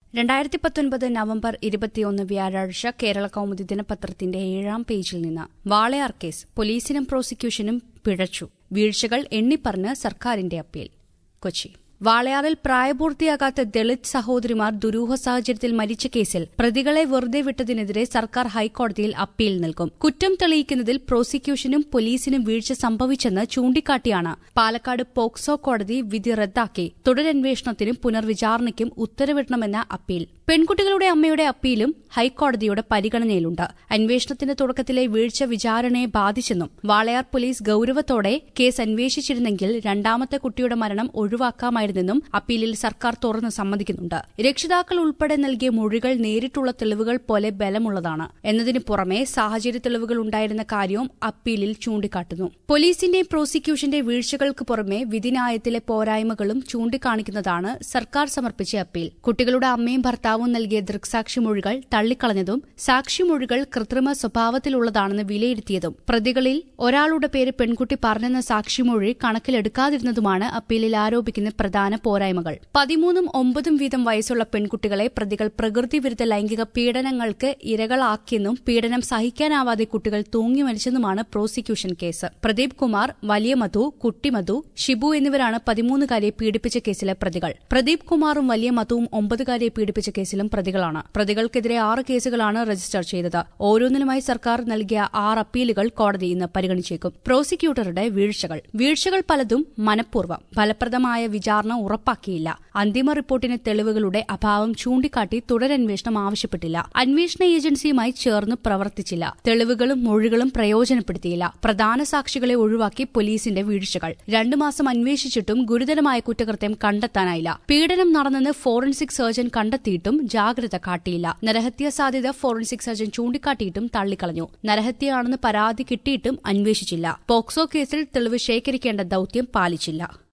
രണ്ടായിരത്തി പത്തൊൻപത് നവംബർ ഇരുപത്തിയൊന്ന് വ്യാഴാഴ്ച കേരള കൗമുദി ദിനപത്രത്തിന്റെ ഏഴാം പേജിൽ നിന്ന് വാളയാർ കേസ് പോലീസിനും പ്രോസിക്യൂഷനും പിഴച്ചു വീഴ്ചകൾ എണ്ണിപ്പറഞ്ഞ് സർക്കാരിന്റെ അപ്പീൽ കൊച്ചി വാളയാറിൽ പ്രായപൂർത്തിയാകാത്ത ദളിത് സഹോദരിമാർ ദുരൂഹ സാഹചര്യത്തിൽ മരിച്ച കേസിൽ പ്രതികളെ വെറുതെ വിട്ടതിനെതിരെ സർക്കാർ ഹൈക്കോടതിയിൽ അപ്പീൽ നൽകും കുറ്റം തെളിയിക്കുന്നതിൽ പ്രോസിക്യൂഷനും പോലീസിനും വീഴ്ച സംഭവിച്ചെന്ന് ചൂണ്ടിക്കാട്ടിയാണ് പാലക്കാട് പോക്സോ കോടതി വിധി റദ്ദാക്കി തുടരന്വേഷണത്തിനും പുനർവിചാരണയ്ക്കും ഉത്തരവിടണമെന്ന അപ്പീൽ പെൺകുട്ടികളുടെ അമ്മയുടെ അപ്പീലും ഹൈക്കോടതിയുടെ പരിഗണനയിലുണ്ട് അന്വേഷണത്തിന്റെ തുടക്കത്തിലെ വീഴ്ച വിചാരണയെ ബാധിച്ചെന്നും വാളയാർ പോലീസ് ഗൌരവത്തോടെ കേസ് അന്വേഷിച്ചിരുന്നെങ്കിൽ രണ്ടാമത്തെ കുട്ടിയുടെ മരണം ഒഴിവാക്കാമായിരുന്നെന്നും അപ്പീലിൽ സർക്കാർ തുറന്നു സമ്മതിക്കുന്നുണ്ട് രക്ഷിതാക്കൾ ഉൾപ്പെടെ നൽകിയ മൊഴികൾ നേരിട്ടുള്ള തെളിവുകൾ പോലെ ബലമുള്ളതാണ് എന്നതിനു പുറമെ സാഹചര്യ തെളിവുകൾ ഉണ്ടായിരുന്ന കാര്യവും അപ്പീലിൽ ചൂണ്ടിക്കാട്ടുന്നു പോലീസിന്റെയും പ്രോസിക്യൂഷന്റെ വീഴ്ചകൾക്ക് പുറമെ വിധിന്യായത്തിലെ പോരായ്മകളും ചൂണ്ടിക്കാണിക്കുന്നതാണ് സർക്കാർ സമർപ്പിച്ച അപ്പീൽ കുട്ടികളുടെ അമ്മയും ഭർത്താവും നൽകിയ ദൃക്സാക്ഷിമൊഴികൾ തള്ളിക്കളഞ്ഞതും സാക്ഷിമൊഴികൾ കൃത്രിമ സ്വഭാവത്തിലുള്ളതാണെന്ന് വിലയിരുത്തിയതും പ്രതികളിൽ ഒരാളുടെ പേര് പെൺകുട്ടി പറഞ്ഞെന്ന സാക്ഷിമൊഴി കണക്കിലെടുക്കാതിരുന്നതുമാണ് അപ്പീലിൽ ആരോപിക്കുന്ന പ്രധാന പോരായ്മകൾ പതിമൂന്നും ഒമ്പതും വീതം വയസ്സുള്ള പെൺകുട്ടികളെ പ്രതികൾ പ്രകൃതിവിരുദ്ധ ലൈംഗിക പീഡനങ്ങൾക്ക് ഇരകളാക്കിയെന്നും പീഡനം സഹിക്കാനാവാതെ കുട്ടികൾ തൂങ്ങി മരിച്ചെന്നുമാണ് പ്രോസിക്യൂഷൻ കേസ് പ്രദീപ് കുമാർ വലിയ മധു കുട്ടി മധു ഷിബു എന്നിവരാണ് പതിമൂന്നുകാരെ പീഡിപ്പിച്ച കേസിലെ പ്രതികൾ പ്രദീപ് കുമാറും വലിയ മധുവും ഒമ്പതുകാരെ പീഡിപ്പിച്ച കേസിലും പ്രതികളാണ് പ്രതികൾക്കെതിരെ ആറ് കേസുകളാണ് രജിസ്റ്റർ ചെയ്തത് ഓരോന്നിലുമായി സർക്കാർ നൽകിയ ആറ് അപ്പീലുകൾ കോടതി ഇന്ന് പരിഗണിച്ചേക്കും പ്രോസിക്യൂട്ടറുടെ വീഴ്ചകൾ വീഴ്ചകൾ പലതും മനഃപൂർവ്വം ഫലപ്രദമായ വിചാരണ ഉറപ്പാക്കിയില്ല അന്തിമ റിപ്പോർട്ടിന് തെളിവുകളുടെ അഭാവം ചൂണ്ടിക്കാട്ടി തുടരന്വേഷണം ആവശ്യപ്പെട്ടില്ല അന്വേഷണ ഏജൻസിയുമായി ചേർന്ന് പ്രവർത്തിച്ചില്ല തെളിവുകളും മൊഴികളും പ്രയോജനപ്പെടുത്തിയില്ല പ്രധാന സാക്ഷികളെ ഒഴിവാക്കി പോലീസിന്റെ വീഴ്ചകൾ രണ്ടു മാസം അന്വേഷിച്ചിട്ടും ഗുരുതരമായ കുറ്റകൃത്യം കണ്ടെത്താനായില്ല പീഡനം നടന്നെന്ന് ഫോറൻസിക് സർജൻ കണ്ടെത്തിയിട്ടും ജാഗ്രത കാട്ടിയില്ല നരഹത്യാ സാധ്യത ഫോറൻസിക് സർജൻ ചൂണ്ടിക്കാട്ടിയിട്ടും തള്ളിക്കളഞ്ഞു നരഹത്യയാണെന്ന് പരാതി കിട്ടിയിട്ടും അന്വേഷിച്ചില്ല പോക്സോ കേസിൽ തെളിവ് ശേഖരിക്കേണ്ട ദൌത്യം പാലിച്ചില്ല